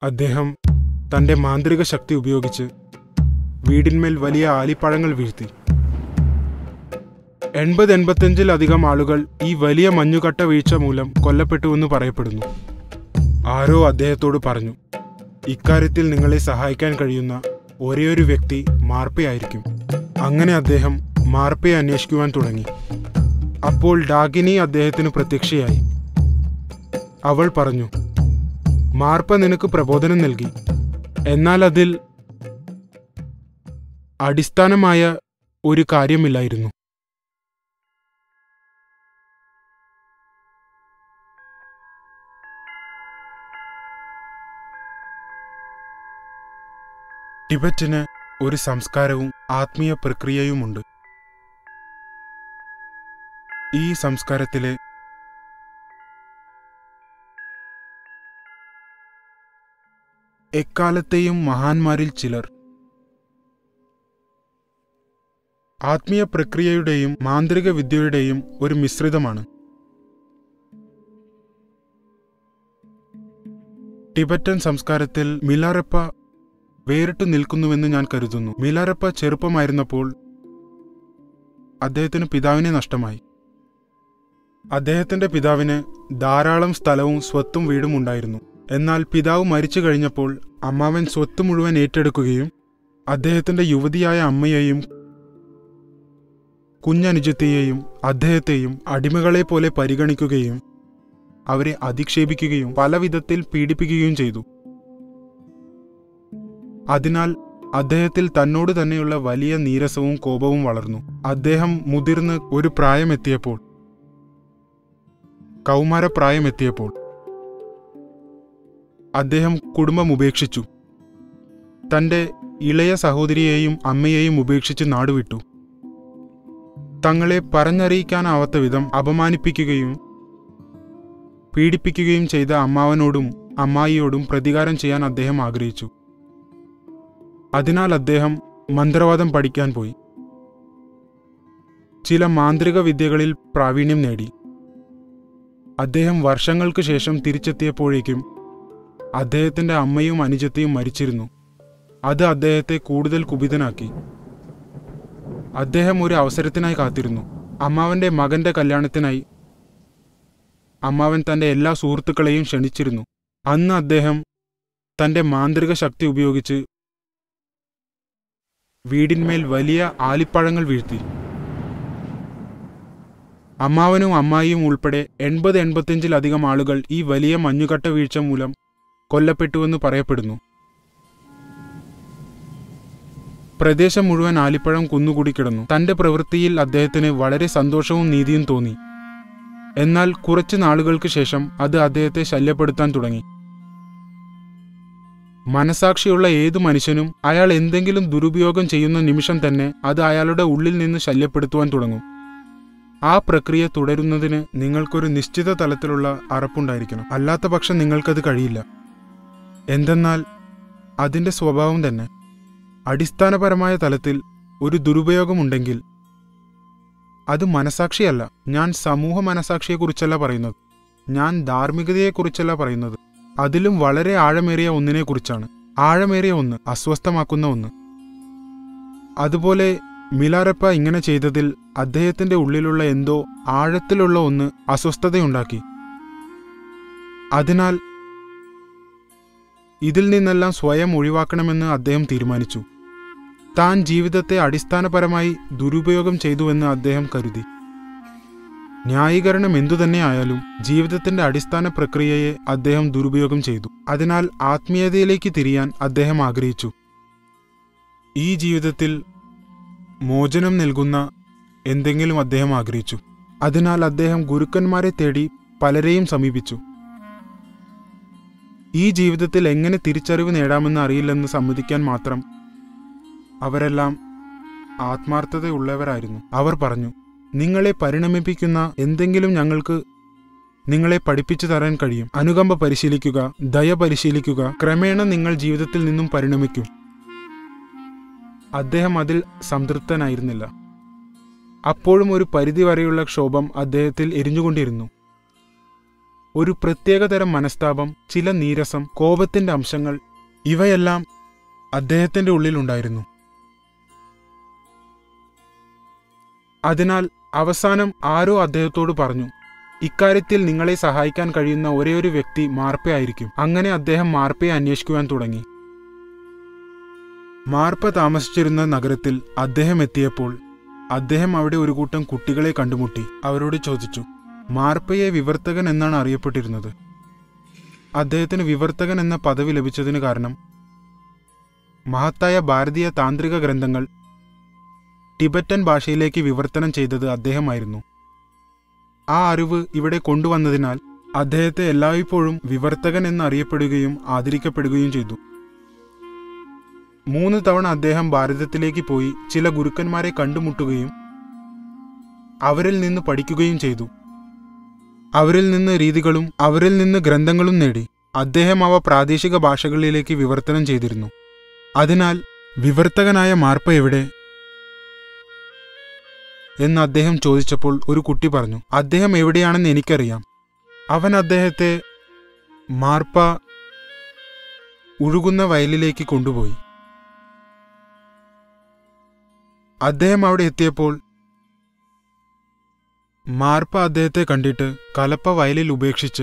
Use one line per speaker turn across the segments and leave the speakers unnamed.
അദ്ദേഹം തൻ്റെ മാന്ത്രിക ശക്തി ഉപയോഗിച്ച് വീടിന്മേൽ വലിയ ആലിപ്പഴങ്ങൾ വീഴ്ത്തി എൺപത് എൺപത്തഞ്ചിലധികം ആളുകൾ ഈ വലിയ മഞ്ഞുകട്ട വീഴ്ച മൂലം കൊല്ലപ്പെട്ടുവെന്ന് പറയപ്പെടുന്നു ആരോ അദ്ദേഹത്തോട് പറഞ്ഞു ഇക്കാര്യത്തിൽ നിങ്ങളെ സഹായിക്കാൻ കഴിയുന്ന ഒരേയൊരു വ്യക്തി മാർപ്പയായിരിക്കും അങ്ങനെ അദ്ദേഹം മാർപ്പയെ അന്വേഷിക്കുവാൻ തുടങ്ങി അപ്പോൾ ഡാഗിനി അദ്ദേഹത്തിന് പ്രത്യക്ഷയായി അവൾ പറഞ്ഞു മാർപ്പ നിനക്ക് പ്രബോധനം നൽകി എന്നാൽ അതിൽ അടിസ്ഥാനമായ ഒരു കാര്യമില്ലായിരുന്നു ടിബറ്റിന് ഒരു സംസ്കാരവും ആത്മീയ പ്രക്രിയയുമുണ്ട് ഈ സംസ്കാരത്തിലെ എക്കാലത്തെയും മഹാന്മാരിൽ ചിലർ ആത്മീയ പ്രക്രിയയുടെയും മാന്ത്രിക വിദ്യയുടെയും ഒരു മിശ്രിതമാണ് ടിബറ്റൻ സംസ്കാരത്തിൽ മിലാറപ്പ വേറിട്ടു നിൽക്കുന്നുവെന്ന് ഞാൻ കരുതുന്നു മിലാറപ്പ ചെറുപ്പമായിരുന്നപ്പോൾ അദ്ദേഹത്തിന് പിതാവിനെ നഷ്ടമായി അദ്ദേഹത്തിന്റെ പിതാവിന് ധാരാളം സ്ഥലവും സ്വത്തും വീടും ഉണ്ടായിരുന്നു എന്നാൽ പിതാവ് മരിച്ചു കഴിഞ്ഞപ്പോൾ അമ്മാവൻ സ്വത്ത് മുഴുവൻ ഏറ്റെടുക്കുകയും അദ്ദേഹത്തിന്റെ യുവതിയായ അമ്മയെയും കുഞ്ഞനുജത്തെയെയും അദ്ദേഹത്തെയും അടിമകളെ പോലെ പരിഗണിക്കുകയും അവരെ അധിക്ഷേപിക്കുകയും പല വിധത്തിൽ പീഡിപ്പിക്കുകയും ചെയ്തു അതിനാൽ അദ്ദേഹത്തിൽ തന്നോട് തന്നെയുള്ള വലിയ നീരസവും കോപവും വളർന്നു അദ്ദേഹം മുതിർന്ന് ഒരു പ്രായമെത്തിയപ്പോൾ കൗമാരപ്രായമെത്തിയപ്പോൾ അദ്ദേഹം കുടുംബം ഉപേക്ഷിച്ചു തന്റെ ഇളയ സഹോദരിയെയും അമ്മയെയും ഉപേക്ഷിച്ച് നാടുവിട്ടു തങ്ങളെ പറഞ്ഞറിയിക്കാനാവാത്ത വിധം അപമാനിപ്പിക്കുകയും പീഡിപ്പിക്കുകയും ചെയ്ത അമ്മാവനോടും അമ്മായിയോടും പ്രതികാരം ചെയ്യാൻ അദ്ദേഹം ആഗ്രഹിച്ചു അതിനാൽ അദ്ദേഹം മന്ത്രവാദം പഠിക്കാൻ പോയി ചില മാന്ത്രിക വിദ്യകളിൽ പ്രാവീണ്യം നേടി അദ്ദേഹം വർഷങ്ങൾക്ക് ശേഷം തിരിച്ചെത്തിയപ്പോഴേക്കും അദ്ദേഹത്തിന്റെ അമ്മയും അനുജത്തെയും മരിച്ചിരുന്നു അത് അദ്ദേഹത്തെ കൂടുതൽ കുപിതനാക്കി അദ്ദേഹം ഒരു അവസരത്തിനായി കാത്തിരുന്നു അമ്മാവന്റെ മകന്റെ കല്യാണത്തിനായി അമ്മാവൻ തന്റെ എല്ലാ സുഹൃത്തുക്കളെയും ക്ഷണിച്ചിരുന്നു അന്ന് അദ്ദേഹം തന്റെ മാന്ത്രിക ശക്തി ഉപയോഗിച്ച് വീടിന്മേൽ വലിയ ആലിപ്പഴങ്ങൾ വീഴ്ത്തി അമ്മാവനും അമ്മായിയും ഉൾപ്പെടെ എൺപത് എൺപത്തിയഞ്ചിലധികം ആളുകൾ ഈ വലിയ മഞ്ഞുകട്ട വീഴ്ച മൂലം കൊല്ലപ്പെട്ടുവെന്ന് പറയപ്പെടുന്നു പ്രദേശം മുഴുവൻ ആലിപ്പഴം കുന്നുകൂടി കിടന്നു തന്റെ പ്രവൃത്തിയിൽ അദ്ദേഹത്തിന് വളരെ സന്തോഷവും നീതിയും തോന്നി എന്നാൽ കുറച്ച് നാളുകൾക്ക് ശേഷം അത് അദ്ദേഹത്തെ ശല്യപ്പെടുത്താൻ തുടങ്ങി മനസാക്ഷിയുള്ള ഏതു മനുഷ്യനും അയാൾ എന്തെങ്കിലും ദുരുപയോഗം ചെയ്യുന്ന നിമിഷം തന്നെ അത് അയാളുടെ ഉള്ളിൽ നിന്ന് ശല്യപ്പെടുത്തുവാൻ തുടങ്ങും ആ പ്രക്രിയ തുടരുന്നതിന് നിങ്ങൾക്കൊരു നിശ്ചിത തലത്തിലുള്ള അറപ്പുണ്ടായിരിക്കണം അല്ലാത്ത പക്ഷം നിങ്ങൾക്കത് കഴിയില്ല എന്തെന്നാൽ അതിന്റെ സ്വഭാവം തന്നെ അടിസ്ഥാനപരമായ തലത്തിൽ ഒരു ദുരുപയോഗമുണ്ടെങ്കിൽ അത് മനസാക്ഷിയല്ല ഞാൻ സമൂഹ മനസാക്ഷിയെക്കുറിച്ചല്ല പറയുന്നത് ഞാൻ ധാർമ്മികതയെക്കുറിച്ചല്ല പറയുന്നത് അതിലും വളരെ ആഴമേറിയ ഒന്നിനെക്കുറിച്ചാണ് ആഴമേറിയ ഒന്ന് അസ്വസ്ഥമാക്കുന്ന ഒന്ന് അതുപോലെ മിലാരപ്പ ഇങ്ങനെ ചെയ്തതിൽ അദ്ദേഹത്തിന്റെ ഉള്ളിലുള്ള എന്തോ ആഴത്തിലുള്ള ഒന്ന് അസ്വസ്ഥതയുണ്ടാക്കി അതിനാൽ ഇതിൽ നിന്നെല്ലാം സ്വയം ഒഴിവാക്കണമെന്ന് അദ്ദേഹം തീരുമാനിച്ചു താൻ ജീവിതത്തെ അടിസ്ഥാനപരമായി ദുരുപയോഗം ചെയ്തുവെന്ന് അദ്ദേഹം കരുതി ന്യായീകരണം എന്തുതന്നെയായാലും ജീവിതത്തിന്റെ അടിസ്ഥാന പ്രക്രിയയെ അദ്ദേഹം ദുരുപയോഗം ചെയ്തു അതിനാൽ ആത്മീയതയിലേക്ക് തിരിയാൻ അദ്ദേഹം ആഗ്രഹിച്ചു ഈ ജീവിതത്തിൽ മോചനം നൽകുന്ന എന്തെങ്കിലും അദ്ദേഹം ആഗ്രഹിച്ചു അതിനാൽ അദ്ദേഹം ഗുരുക്കന്മാരെ തേടി പലരെയും സമീപിച്ചു ഈ ജീവിതത്തിൽ എങ്ങനെ തിരിച്ചറിവ് നേടാമെന്ന് അറിയില്ലെന്ന് സമ്മതിക്കാൻ മാത്രം അവരെല്ലാം ആത്മാർത്ഥതയുള്ളവരായിരുന്നു അവർ പറഞ്ഞു നിങ്ങളെ പരിണമിപ്പിക്കുന്ന എന്തെങ്കിലും ഞങ്ങൾക്ക് നിങ്ങളെ പഠിപ്പിച്ചു തരാൻ കഴിയും അനുകമ്പ പരിശീലിക്കുക ദയ പരിശീലിക്കുക ക്രമേണ നിങ്ങൾ ജീവിതത്തിൽ നിന്നും പരിണമിക്കും അദ്ദേഹം അതിൽ സംതൃപ്തനായിരുന്നില്ല അപ്പോഴും ഒരു പരിധിവരെയുള്ള ക്ഷോഭം അദ്ദേഹത്തിൽ എരിഞ്ഞുകൊണ്ടിരുന്നു ഒരു പ്രത്യേകതരം മനസ്താപം ചില നീരസം കോപത്തിന്റെ അംശങ്ങൾ ഇവയെല്ലാം അദ്ദേഹത്തിന്റെ ഉള്ളിലുണ്ടായിരുന്നു അതിനാൽ അവസാനം ആരോ അദ്ദേഹത്തോട് പറഞ്ഞു ഇക്കാര്യത്തിൽ നിങ്ങളെ സഹായിക്കാൻ കഴിയുന്ന ഒരേയൊരു വ്യക്തി മാർപ്പയായിരിക്കും അങ്ങനെ അദ്ദേഹം മാർപ്പയെ അന്വേഷിക്കുവാൻ തുടങ്ങി മാർപ്പ താമസിച്ചിരുന്ന നഗരത്തിൽ അദ്ദേഹം എത്തിയപ്പോൾ അദ്ദേഹം അവിടെ ഒരു കൂട്ടം കുട്ടികളെ കണ്ടുമുട്ടി അവരോട് ചോദിച്ചു മാർപ്പയെ വിവർത്തകൻ എന്നാണ് അറിയപ്പെട്ടിരുന്നത് അദ്ദേഹത്തിന് വിവർത്തകൻ എന്ന പദവി ലഭിച്ചതിന് കാരണം മഹത്തായ ഭാരതീയ താന്ത്രിക ഗ്രന്ഥങ്ങൾ ടിബറ്റൻ ഭാഷയിലേക്ക് വിവർത്തനം ചെയ്തത് അദ്ദേഹമായിരുന്നു ആ അറിവ് ഇവിടെ കൊണ്ടുവന്നതിനാൽ അദ്ദേഹത്തെ എല്ലായ്പ്പോഴും വിവർത്തകൻ എന്നറിയപ്പെടുകയും ആദരിക്കപ്പെടുകയും ചെയ്തു മൂന്ന് തവണ അദ്ദേഹം ഭാരതത്തിലേക്ക് പോയി ചില ഗുരുക്കന്മാരെ കണ്ടുമുട്ടുകയും അവരിൽ നിന്ന് പഠിക്കുകയും ചെയ്തു അവരിൽ നിന്ന് രീതികളും അവരിൽ നിന്ന് ഗ്രന്ഥങ്ങളും നേടി അദ്ദേഹം അവ പ്രാദേശിക ഭാഷകളിലേക്ക് വിവർത്തനം ചെയ്തിരുന്നു അതിനാൽ വിവർത്തകനായ മാർപ്പ എവിടെ എന്ന് അദ്ദേഹം ചോദിച്ചപ്പോൾ ഒരു കുട്ടി പറഞ്ഞു അദ്ദേഹം എവിടെയാണെന്ന് എനിക്കറിയാം അവൻ അദ്ദേഹത്തെ മാർപ്പ ഒഴുകുന്ന വയലിലേക്ക് കൊണ്ടുപോയി അദ്ദേഹം അവിടെ എത്തിയപ്പോൾ മാർപ്പ അദ്ദേഹത്തെ കണ്ടിട്ട് കലപ്പ വയലിൽ ഉപേക്ഷിച്ച്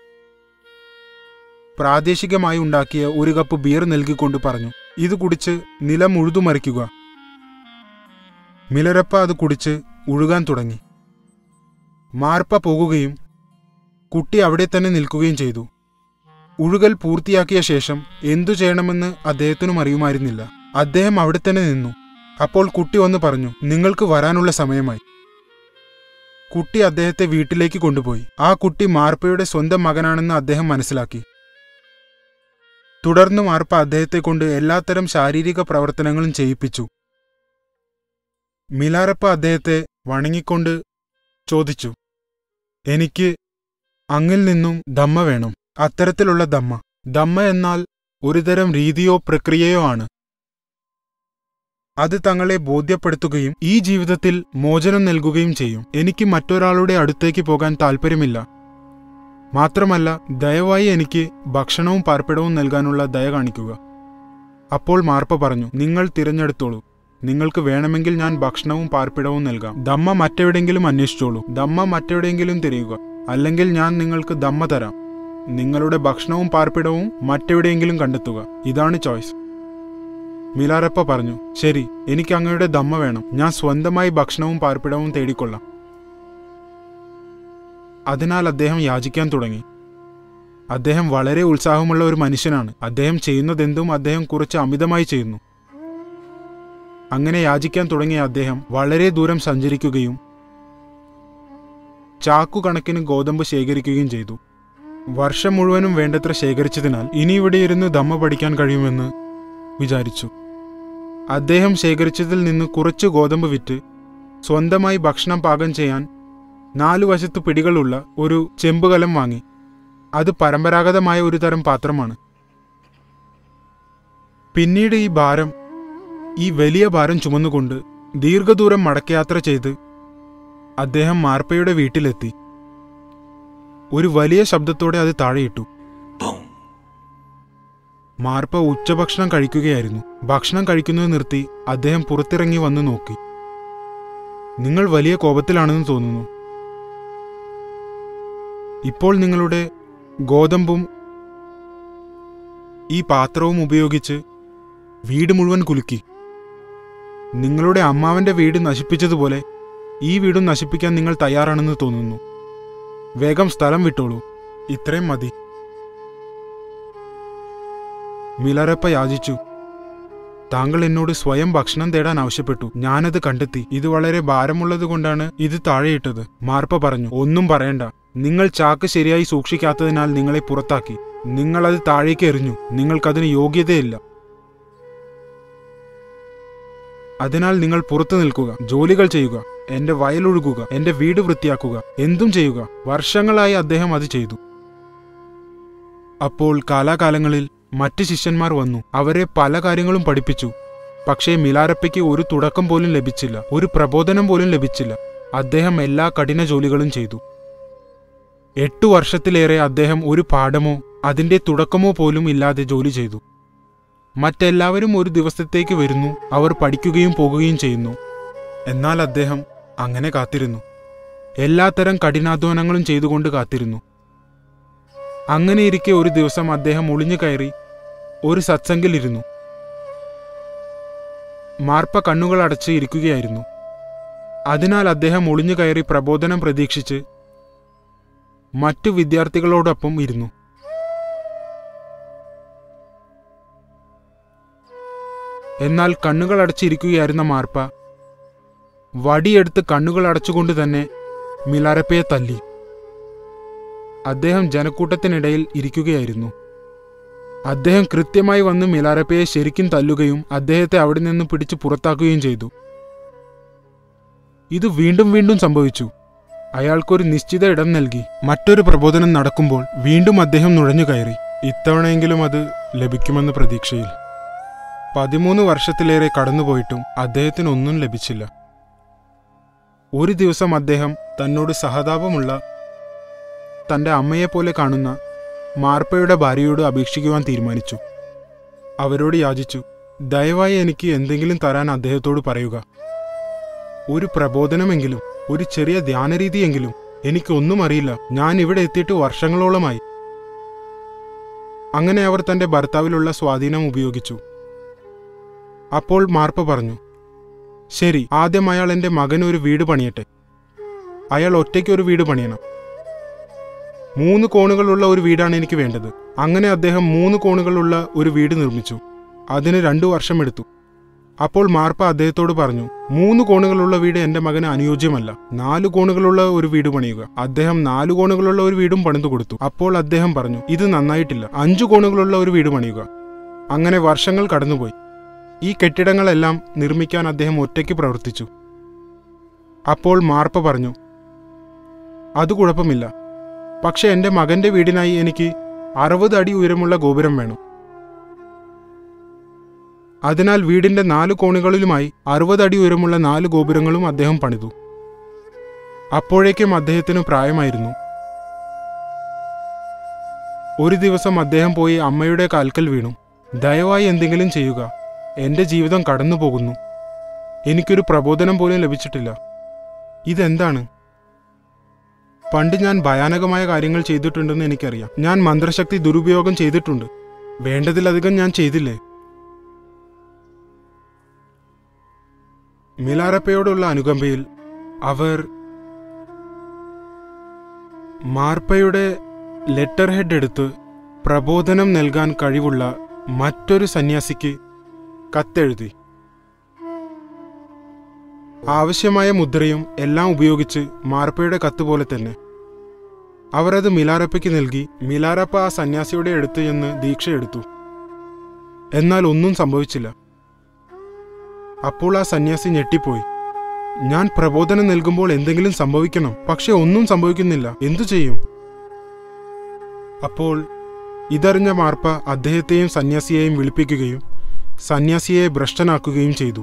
പ്രാദേശികമായി ഉണ്ടാക്കിയ ഒരു കപ്പ് ബിയർ നൽകിക്കൊണ്ട് പറഞ്ഞു ഇത് കുടിച്ച് നിലം ഉഴുതുമറിക്കുക മിലരപ്പ അത് കുടിച്ച് ഉഴുകാൻ തുടങ്ങി മാർപ്പ പോകുകയും കുട്ടി അവിടെ തന്നെ നിൽക്കുകയും ചെയ്തു ഉഴുകൽ പൂർത്തിയാക്കിയ ശേഷം എന്തു ചെയ്യണമെന്ന് അദ്ദേഹത്തിനും അറിയുമായിരുന്നില്ല അദ്ദേഹം അവിടെ തന്നെ നിന്നു അപ്പോൾ കുട്ടി വന്ന് പറഞ്ഞു നിങ്ങൾക്ക് വരാനുള്ള സമയമായി കുട്ടി അദ്ദേഹത്തെ വീട്ടിലേക്ക് കൊണ്ടുപോയി ആ കുട്ടി മാർപ്പയുടെ സ്വന്തം മകനാണെന്ന് അദ്ദേഹം മനസ്സിലാക്കി തുടർന്ന് മാർപ്പ അദ്ദേഹത്തെ കൊണ്ട് എല്ലാത്തരം ശാരീരിക പ്രവർത്തനങ്ങളും ചെയ്യിപ്പിച്ചു മിലാരപ്പ അദ്ദേഹത്തെ വണങ്ങിക്കൊണ്ട് ചോദിച്ചു എനിക്ക് അങ്ങിൽ നിന്നും ദമ്മ വേണം അത്തരത്തിലുള്ള ദമ്മ ദമ്മ എന്നാൽ ഒരുതരം രീതിയോ പ്രക്രിയയോ ആണ് അത് തങ്ങളെ ബോധ്യപ്പെടുത്തുകയും ഈ ജീവിതത്തിൽ മോചനം നൽകുകയും ചെയ്യും എനിക്ക് മറ്റൊരാളുടെ അടുത്തേക്ക് പോകാൻ താല്പര്യമില്ല മാത്രമല്ല ദയവായി എനിക്ക് ഭക്ഷണവും പാർപ്പിടവും നൽകാനുള്ള ദയ കാണിക്കുക അപ്പോൾ മാർപ്പ പറഞ്ഞു നിങ്ങൾ തിരഞ്ഞെടുത്തോളൂ നിങ്ങൾക്ക് വേണമെങ്കിൽ ഞാൻ ഭക്ഷണവും പാർപ്പിടവും നൽകാം ദമ്മ മറ്റെവിടെയെങ്കിലും അന്വേഷിച്ചോളൂ ദമ്മ മറ്റെവിടെയെങ്കിലും തിരയുക അല്ലെങ്കിൽ ഞാൻ നിങ്ങൾക്ക് ദമ്മ തരാം നിങ്ങളുടെ ഭക്ഷണവും പാർപ്പിടവും മറ്റെവിടെയെങ്കിലും കണ്ടെത്തുക ഇതാണ് ചോയ്സ് മിലാരപ്പ പറഞ്ഞു ശരി എനിക്ക് അങ്ങയുടെ ദമ്മ വേണം ഞാൻ സ്വന്തമായി ഭക്ഷണവും പാർപ്പിടവും തേടിക്കൊള്ളാം അതിനാൽ അദ്ദേഹം യാചിക്കാൻ തുടങ്ങി അദ്ദേഹം വളരെ ഉത്സാഹമുള്ള ഒരു മനുഷ്യനാണ് അദ്ദേഹം ചെയ്യുന്നതെന്തും അദ്ദേഹം കുറച്ച് അമിതമായി ചെയ്യുന്നു അങ്ങനെ യാചിക്കാൻ തുടങ്ങിയ അദ്ദേഹം വളരെ ദൂരം സഞ്ചരിക്കുകയും ചാക്കുകണക്കിന് ഗോതമ്പ് ശേഖരിക്കുകയും ചെയ്തു വർഷം മുഴുവനും വേണ്ടത്ര ശേഖരിച്ചതിനാൽ ഇനി ഇവിടെ ഇരുന്ന് ദമ്മ പഠിക്കാൻ കഴിയുമെന്ന് വിചാരിച്ചു അദ്ദേഹം ശേഖരിച്ചതിൽ നിന്ന് കുറച്ച് ഗോതമ്പ് വിറ്റ് സ്വന്തമായി ഭക്ഷണം പാകം ചെയ്യാൻ നാലു വശത്ത് പിടികളുള്ള ഒരു ചെമ്പുകലം വാങ്ങി അത് പരമ്പരാഗതമായ ഒരു തരം പാത്രമാണ് പിന്നീട് ഈ ഭാരം ഈ വലിയ ഭാരം ചുമന്നുകൊണ്ട് ദീർഘദൂരം മടക്കയാത്ര ചെയ്ത് അദ്ദേഹം മാർപ്പയുടെ വീട്ടിലെത്തി ഒരു വലിയ ശബ്ദത്തോടെ അത് താഴെയിട്ടു മാർപ്പ ഉച്ചഭക്ഷണം കഴിക്കുകയായിരുന്നു ഭക്ഷണം കഴിക്കുന്നത് നിർത്തി അദ്ദേഹം പുറത്തിറങ്ങി വന്നു നോക്കി നിങ്ങൾ വലിയ കോപത്തിലാണെന്ന് തോന്നുന്നു ഇപ്പോൾ നിങ്ങളുടെ ഗോതമ്പും ഈ പാത്രവും ഉപയോഗിച്ച് വീട് മുഴുവൻ കുലുക്കി നിങ്ങളുടെ അമ്മാവന്റെ വീട് നശിപ്പിച്ചതുപോലെ ഈ വീടും നശിപ്പിക്കാൻ നിങ്ങൾ തയ്യാറാണെന്ന് തോന്നുന്നു വേഗം സ്ഥലം വിട്ടോളൂ ഇത്രയും മതി മിലറപ്പ യാചിച്ചു താങ്കൾ എന്നോട് സ്വയം ഭക്ഷണം തേടാൻ ആവശ്യപ്പെട്ടു ഞാനത് കണ്ടെത്തി ഇത് വളരെ ഭാരമുള്ളത് കൊണ്ടാണ് ഇത് താഴെയിട്ടത് മാർപ്പ പറഞ്ഞു ഒന്നും പറയണ്ട നിങ്ങൾ ചാക്ക് ശരിയായി സൂക്ഷിക്കാത്തതിനാൽ നിങ്ങളെ പുറത്താക്കി നിങ്ങളത് താഴേക്ക് എറിഞ്ഞു നിങ്ങൾക്കതിന് യോഗ്യതയില്ല അതിനാൽ നിങ്ങൾ പുറത്തു നിൽക്കുക ജോലികൾ ചെയ്യുക എന്റെ വയലൊഴുകുക എന്റെ വീട് വൃത്തിയാക്കുക എന്തും ചെയ്യുക വർഷങ്ങളായി അദ്ദേഹം അത് ചെയ്തു അപ്പോൾ കാലാകാലങ്ങളിൽ മറ്റ് ശിഷ്യന്മാർ വന്നു അവരെ പല കാര്യങ്ങളും പഠിപ്പിച്ചു പക്ഷേ മിലാരപ്പയ്ക്ക് ഒരു തുടക്കം പോലും ലഭിച്ചില്ല ഒരു പ്രബോധനം പോലും ലഭിച്ചില്ല അദ്ദേഹം എല്ലാ കഠിന ജോലികളും ചെയ്തു എട്ടു വർഷത്തിലേറെ അദ്ദേഹം ഒരു പാഠമോ അതിന്റെ തുടക്കമോ പോലും ഇല്ലാതെ ജോലി ചെയ്തു മറ്റെല്ലാവരും ഒരു ദിവസത്തേക്ക് വരുന്നു അവർ പഠിക്കുകയും പോകുകയും ചെയ്യുന്നു എന്നാൽ അദ്ദേഹം അങ്ങനെ കാത്തിരുന്നു എല്ലാത്തരം കഠിനാധ്വാനങ്ങളും ചെയ്തുകൊണ്ട് കാത്തിരുന്നു അങ്ങനെയിരിക്കെ ഒരു ദിവസം അദ്ദേഹം ഒളിഞ്ഞു കയറി ഒരു സത്സംഗിലിരുന്നു മാർപ്പ കണ്ണുകൾ അടച്ച് ഇരിക്കുകയായിരുന്നു അതിനാൽ അദ്ദേഹം ഒളിഞ്ഞു കയറി പ്രബോധനം പ്രതീക്ഷിച്ച് മറ്റു വിദ്യാർത്ഥികളോടൊപ്പം ഇരുന്നു എന്നാൽ കണ്ണുകൾ അടച്ചിരിക്കുകയായിരുന്ന മാർപ്പ വടിയെടുത്ത് കണ്ണുകൾ അടച്ചുകൊണ്ട് തന്നെ മിലാരപ്പയെ തല്ലി അദ്ദേഹം ജനക്കൂട്ടത്തിനിടയിൽ ഇരിക്കുകയായിരുന്നു അദ്ദേഹം കൃത്യമായി വന്ന് മിലാരപ്പയെ ശരിക്കും തല്ലുകയും അദ്ദേഹത്തെ അവിടെ നിന്ന് പിടിച്ച് പുറത്താക്കുകയും ചെയ്തു ഇത് വീണ്ടും വീണ്ടും സംഭവിച്ചു അയാൾക്കൊരു നിശ്ചിത ഇടം നൽകി മറ്റൊരു പ്രബോധനം നടക്കുമ്പോൾ വീണ്ടും അദ്ദേഹം നുഴഞ്ഞു കയറി ഇത്തവണയെങ്കിലും അത് ലഭിക്കുമെന്ന പ്രതീക്ഷയിൽ പതിമൂന്ന് വർഷത്തിലേറെ കടന്നുപോയിട്ടും അദ്ദേഹത്തിന് ഒന്നും ലഭിച്ചില്ല ഒരു ദിവസം അദ്ദേഹം തന്നോട് സഹതാപമുള്ള തന്റെ അമ്മയെപ്പോലെ കാണുന്ന മാർപ്പയുടെ ഭാര്യയോട് അപേക്ഷിക്കുവാൻ തീരുമാനിച്ചു അവരോട് യാചിച്ചു ദയവായി എനിക്ക് എന്തെങ്കിലും തരാൻ അദ്ദേഹത്തോട് പറയുക ഒരു പ്രബോധനമെങ്കിലും ഒരു ചെറിയ ധ്യാനരീതിയെങ്കിലും എനിക്കൊന്നും അറിയില്ല ഞാൻ ഇവിടെ എത്തിയിട്ട് വർഷങ്ങളോളമായി അങ്ങനെ അവർ തന്റെ ഭർത്താവിലുള്ള സ്വാധീനം ഉപയോഗിച്ചു അപ്പോൾ മാർപ്പ പറഞ്ഞു ശരി ആദ്യം അയാൾ എൻ്റെ മകന് ഒരു വീട് പണിയട്ടെ അയാൾ ഒറ്റയ്ക്ക് ഒരു വീട് പണിയണം മൂന്ന് കോണുകളുള്ള ഒരു വീടാണ് എനിക്ക് വേണ്ടത് അങ്ങനെ അദ്ദേഹം മൂന്ന് കോണുകളുള്ള ഒരു വീട് നിർമ്മിച്ചു അതിന് രണ്ടു വർഷം എടുത്തു അപ്പോൾ മാർപ്പ അദ്ദേഹത്തോട് പറഞ്ഞു മൂന്ന് കോണുകളുള്ള വീട് എൻ്റെ മകന് അനുയോജ്യമല്ല നാല് കോണുകളുള്ള ഒരു വീട് പണിയുക അദ്ദേഹം നാല് കോണുകളുള്ള ഒരു വീടും പണിതു കൊടുത്തു അപ്പോൾ അദ്ദേഹം പറഞ്ഞു ഇത് നന്നായിട്ടില്ല അഞ്ചു കോണുകളുള്ള ഒരു വീട് പണിയുക അങ്ങനെ വർഷങ്ങൾ കടന്നുപോയി ഈ കെട്ടിടങ്ങളെല്ലാം നിർമ്മിക്കാൻ അദ്ദേഹം ഒറ്റയ്ക്ക് പ്രവർത്തിച്ചു അപ്പോൾ മാർപ്പ പറഞ്ഞു അത് കുഴപ്പമില്ല പക്ഷെ എൻ്റെ മകന്റെ വീടിനായി എനിക്ക് അറുപത് അടി ഉയരമുള്ള ഗോപുരം വേണം അതിനാൽ വീടിന്റെ നാല് കോണുകളിലുമായി അറുപത് അടി ഉയരമുള്ള നാല് ഗോപുരങ്ങളും അദ്ദേഹം പണിതു അപ്പോഴേക്കും അദ്ദേഹത്തിന് പ്രായമായിരുന്നു ഒരു ദിവസം അദ്ദേഹം പോയി അമ്മയുടെ കാൽക്കൽ വീണു ദയവായി എന്തെങ്കിലും ചെയ്യുക എന്റെ ജീവിതം കടന്നു പോകുന്നു എനിക്കൊരു പ്രബോധനം പോലും ലഭിച്ചിട്ടില്ല ഇതെന്താണ് പണ്ട് ഞാൻ ഭയാനകമായ കാര്യങ്ങൾ ചെയ്തിട്ടുണ്ടെന്ന് എനിക്കറിയാം ഞാൻ മന്ത്രശക്തി ദുരുപയോഗം ചെയ്തിട്ടുണ്ട് വേണ്ടതിലധികം ഞാൻ ചെയ്തില്ലേ മിലാറപ്പയോടുള്ള അനുകമ്പയിൽ അവർ മാർപ്പയുടെ ലെറ്റർ ഹെഡ് എടുത്ത് പ്രബോധനം നൽകാൻ കഴിവുള്ള മറ്റൊരു സന്യാസിക്ക് കത്തെഴുതി ആവശ്യമായ മുദ്രയും എല്ലാം ഉപയോഗിച്ച് മാർപ്പയുടെ കത്ത് പോലെ തന്നെ അവർ അത് മിലാറപ്പയ്ക്ക് നൽകി മിലാറപ്പ ആ സന്യാസിയുടെ അടുത്ത് ചെന്ന് ദീക്ഷയെടുത്തു എന്നാൽ ഒന്നും സംഭവിച്ചില്ല അപ്പോൾ ആ സന്യാസി ഞെട്ടിപ്പോയി ഞാൻ പ്രബോധനം നൽകുമ്പോൾ എന്തെങ്കിലും സംഭവിക്കണം പക്ഷെ ഒന്നും സംഭവിക്കുന്നില്ല എന്തു ചെയ്യും അപ്പോൾ ഇതറിഞ്ഞ മാർപ്പ അദ്ദേഹത്തെയും സന്യാസിയെയും വിളിപ്പിക്കുകയും സന്യാസിയെ ഭ്രഷ്ടനാക്കുകയും ചെയ്തു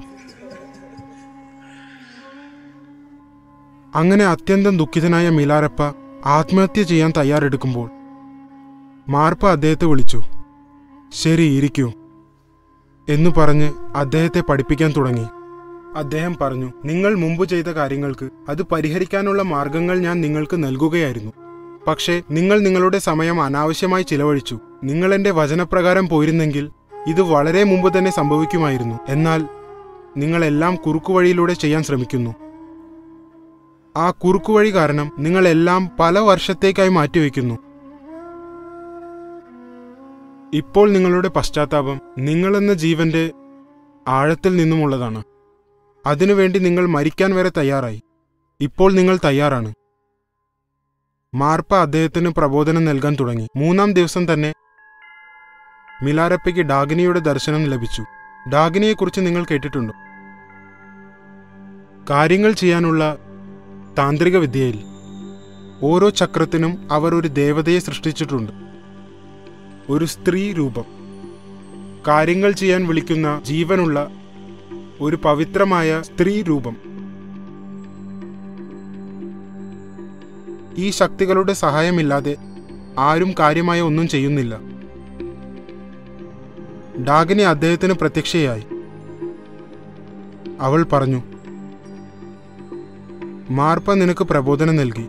അങ്ങനെ അത്യന്തം ദുഃഖിതനായ മിലാരപ്പ ആത്മഹത്യ ചെയ്യാൻ തയ്യാറെടുക്കുമ്പോൾ മാർപ്പ അദ്ദേഹത്തെ വിളിച്ചു ശരി ഇരിക്കൂ എന്നു പറഞ്ഞ് അദ്ദേഹത്തെ പഠിപ്പിക്കാൻ തുടങ്ങി അദ്ദേഹം പറഞ്ഞു നിങ്ങൾ മുമ്പ് ചെയ്ത കാര്യങ്ങൾക്ക് അത് പരിഹരിക്കാനുള്ള മാർഗങ്ങൾ ഞാൻ നിങ്ങൾക്ക് നൽകുകയായിരുന്നു പക്ഷേ നിങ്ങൾ നിങ്ങളുടെ സമയം അനാവശ്യമായി ചിലവഴിച്ചു നിങ്ങൾ എന്റെ വചനപ്രകാരം പോയിരുന്നെങ്കിൽ ഇത് വളരെ മുമ്പ് തന്നെ സംഭവിക്കുമായിരുന്നു എന്നാൽ നിങ്ങളെല്ലാം കുറുക്കുവഴിയിലൂടെ ചെയ്യാൻ ശ്രമിക്കുന്നു ആ കുറുക്കുവഴി കാരണം നിങ്ങളെല്ലാം പല വർഷത്തേക്കായി മാറ്റിവെക്കുന്നു ഇപ്പോൾ നിങ്ങളുടെ പശ്ചാത്താപം നിങ്ങളെന്ന ജീവന്റെ ആഴത്തിൽ നിന്നുമുള്ളതാണ് അതിനുവേണ്ടി നിങ്ങൾ മരിക്കാൻ വരെ തയ്യാറായി ഇപ്പോൾ നിങ്ങൾ തയ്യാറാണ് മാർപ്പ അദ്ദേഹത്തിന് പ്രബോധനം നൽകാൻ തുടങ്ങി മൂന്നാം ദിവസം തന്നെ മിലാരപ്പയ്ക്ക് ഡാഗിനിയുടെ ദർശനം ലഭിച്ചു ഡാഗിനിയെക്കുറിച്ച് നിങ്ങൾ കേട്ടിട്ടുണ്ടോ കാര്യങ്ങൾ ചെയ്യാനുള്ള താന്ത്രിക വിദ്യയിൽ ഓരോ ചക്രത്തിനും അവർ ഒരു ദേവതയെ സൃഷ്ടിച്ചിട്ടുണ്ട് ഒരു സ്ത്രീ രൂപം കാര്യങ്ങൾ ചെയ്യാൻ വിളിക്കുന്ന ജീവനുള്ള ഒരു പവിത്രമായ സ്ത്രീ രൂപം ഈ ശക്തികളുടെ സഹായമില്ലാതെ ആരും കാര്യമായ ഒന്നും ചെയ്യുന്നില്ല ഡാഗിനി അദ്ദേഹത്തിന് പ്രത്യക്ഷയായി അവൾ പറഞ്ഞു മാർപ്പ നിനക്ക് പ്രബോധനം നൽകി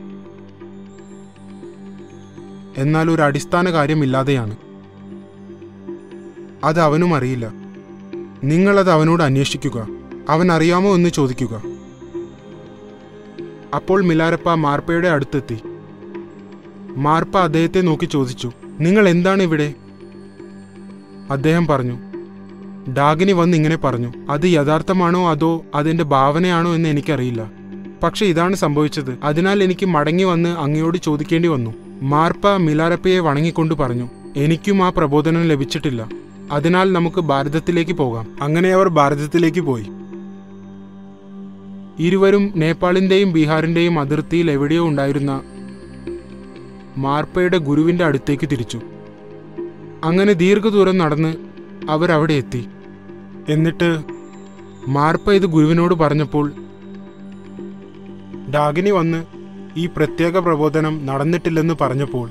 എന്നാൽ ഒരു അടിസ്ഥാന കാര്യമില്ലാതെയാണ് അത് അവനും അറിയില്ല നിങ്ങളത് അവനോട് അന്വേഷിക്കുക അവൻ അറിയാമോ എന്ന് ചോദിക്കുക അപ്പോൾ മിലാരപ്പ മാർപ്പയുടെ അടുത്തെത്തി മാർപ്പ അദ്ദേഹത്തെ നോക്കി ചോദിച്ചു നിങ്ങൾ എന്താണ് ഇവിടെ അദ്ദേഹം പറഞ്ഞു ഡാഗിനി വന്ന് ഇങ്ങനെ പറഞ്ഞു അത് യഥാർത്ഥമാണോ അതോ അതിന്റെ ഭാവനയാണോ എന്ന് എനിക്കറിയില്ല പക്ഷെ ഇതാണ് സംഭവിച്ചത് അതിനാൽ എനിക്ക് മടങ്ങി വന്ന് അങ്ങയോട് ചോദിക്കേണ്ടി വന്നു മാർപ്പ മിലാരപ്പയെ വണങ്ങിക്കൊണ്ട് പറഞ്ഞു എനിക്കും ആ പ്രബോധനം ലഭിച്ചിട്ടില്ല അതിനാൽ നമുക്ക് ഭാരതത്തിലേക്ക് പോകാം അങ്ങനെ അവർ ഭാരതത്തിലേക്ക് പോയി ഇരുവരും നേപ്പാളിന്റെയും ബീഹാറിന്റെയും അതിർത്തിയിൽ എവിടെയോ ഉണ്ടായിരുന്ന മാർപ്പയുടെ ഗുരുവിന്റെ അടുത്തേക്ക് തിരിച്ചു അങ്ങനെ ദീർഘദൂരം നടന്ന് അവരവിടെ എത്തി എന്നിട്ട് മാർപ്പ ഇത് ഗുരുവിനോട് പറഞ്ഞപ്പോൾ ഡാഗിനി വന്ന് ഈ പ്രത്യേക പ്രബോധനം നടന്നിട്ടില്ലെന്ന് പറഞ്ഞപ്പോൾ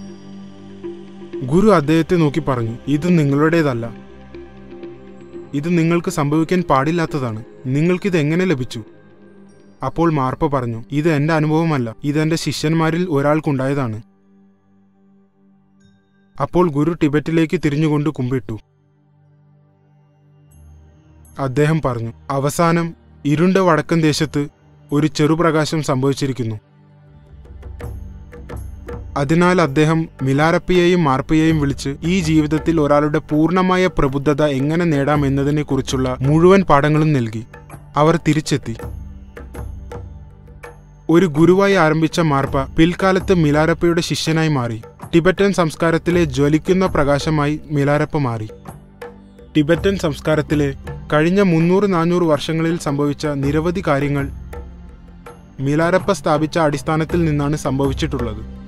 ഗുരു അദ്ദേഹത്തെ നോക്കി പറഞ്ഞു ഇത് നിങ്ങളുടേതല്ല ഇത് നിങ്ങൾക്ക് സംഭവിക്കാൻ പാടില്ലാത്തതാണ് നിങ്ങൾക്കിത് എങ്ങനെ ലഭിച്ചു അപ്പോൾ മാർപ്പ പറഞ്ഞു ഇത് എന്റെ അനുഭവമല്ല ഇത് എന്റെ ശിഷ്യന്മാരിൽ ഒരാൾക്കുണ്ടായതാണ് അപ്പോൾ ഗുരു ടിബറ്റിലേക്ക് തിരിഞ്ഞുകൊണ്ട് കുമ്പിട്ടു അദ്ദേഹം പറഞ്ഞു അവസാനം ഇരുണ്ട വടക്കൻ ദേശത്ത് ഒരു ചെറുപ്രകാശം സംഭവിച്ചിരിക്കുന്നു അതിനാൽ അദ്ദേഹം മിലാരപ്പയെയും മാർപ്പയെയും വിളിച്ച് ഈ ജീവിതത്തിൽ ഒരാളുടെ പൂർണ്ണമായ പ്രബുദ്ധത എങ്ങനെ നേടാം എന്നതിനെക്കുറിച്ചുള്ള മുഴുവൻ പാഠങ്ങളും നൽകി അവർ തിരിച്ചെത്തി ഒരു ഗുരുവായി ആരംഭിച്ച മാർപ്പ പിൽക്കാലത്ത് മിലാരപ്പയുടെ ശിഷ്യനായി മാറി ടിബറ്റൻ സംസ്കാരത്തിലെ ജ്വലിക്കുന്ന പ്രകാശമായി മിലാരപ്പ മാറി ടിബറ്റൻ സംസ്കാരത്തിലെ കഴിഞ്ഞ മുന്നൂറ് നാനൂറ് വർഷങ്ങളിൽ സംഭവിച്ച നിരവധി കാര്യങ്ങൾ മിലാരപ്പ സ്ഥാപിച്ച അടിസ്ഥാനത്തിൽ നിന്നാണ് സംഭവിച്ചിട്ടുള്ളത്